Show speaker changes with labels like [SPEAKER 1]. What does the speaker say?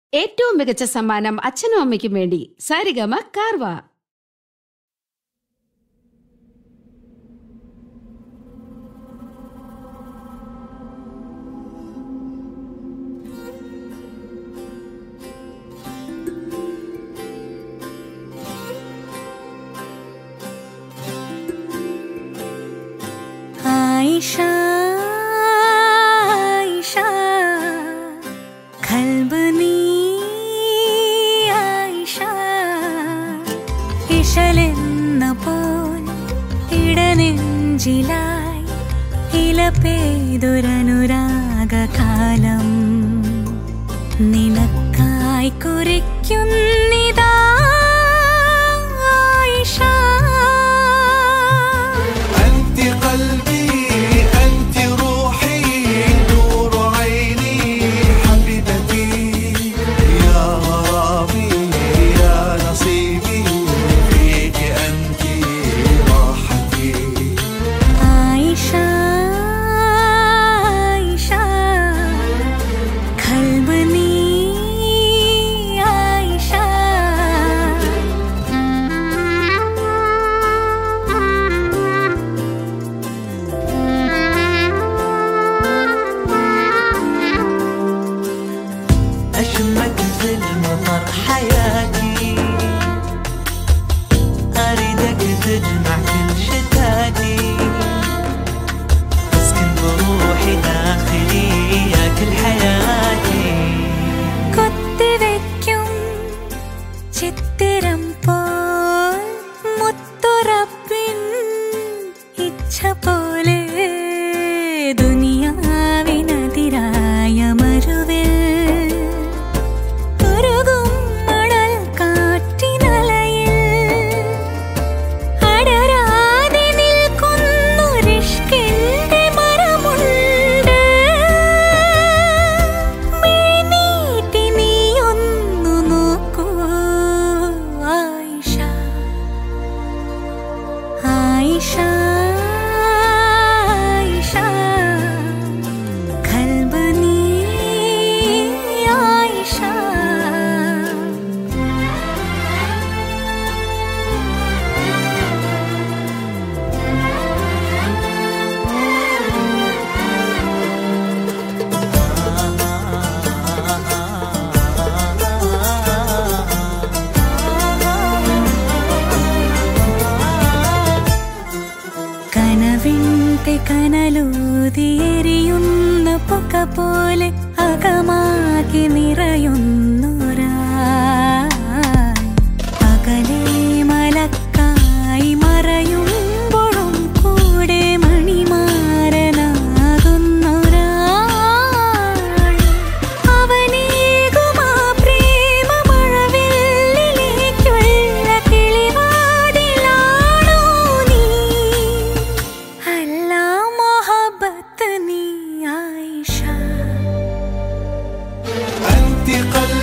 [SPEAKER 1] ഏറ്റവും മികച്ച സമ്മാനം അച്ഛനും അമ്മയ്ക്കും വേണ്ടി സാരിഗമ കാർവ
[SPEAKER 2] ആയിഷ ആയിഷ കൽബ് നീ ആയിഷ ഇശലെന്ന പോൽ ഇടനെഞ്ചിലായി ഇല പെയ്തൊരനുരാഗകാലം നിനക്കായി കുറിക്കുന്നിതാ ആയിഷ
[SPEAKER 3] أنت قلبي أنت روحي نور عيني حبيبتي يا غرامي يا نصيبي فيك أنت راحتي
[SPEAKER 2] ആയിഷ ആയിഷ കൽബ് നീ ആയിഷ
[SPEAKER 4] أشمك في المطر حياتي أريدك تجمع كل شتاتي تسكن بروحي داخلي يا كل حياتي
[SPEAKER 2] കൊത്തിവെക്കും ചിത്തിരം പോൽ മുത്തുറപ്പിൻ ഇച്ഛ പോലെ ദുനിയാവിനതിരായ മരുവിൽ ഉരുകും മണൽ കാറ്റിനലയിൽ അടരാതെ നിൽക്കുന്നൊരിഷ്കിന്റെ മരമുണ്ട് മിഴിനീട്ടി നീയൊന്നു നോക്കൂ ആയിഷ ആയിഷ ആയിഷ കൽബ് നീ ആയിഷ കനവിന്റെ കനലൂതിയെരിയുന്ന പുക പോലെ അകമാകി നിറയുന്നൊരാ അകലെ മലക്കായി മറയുമ്പോഴും കൂടെ മണിമാരനാകുന്നൊരാൾ അവനേകുമാ പ്രേമമഴവില്ലിലേക്കുള്ള കിളിവാതിലാണോ നീ അല്ല മൊഹബത്ത് നീ ആയിഷ
[SPEAKER 3] أنت قلبي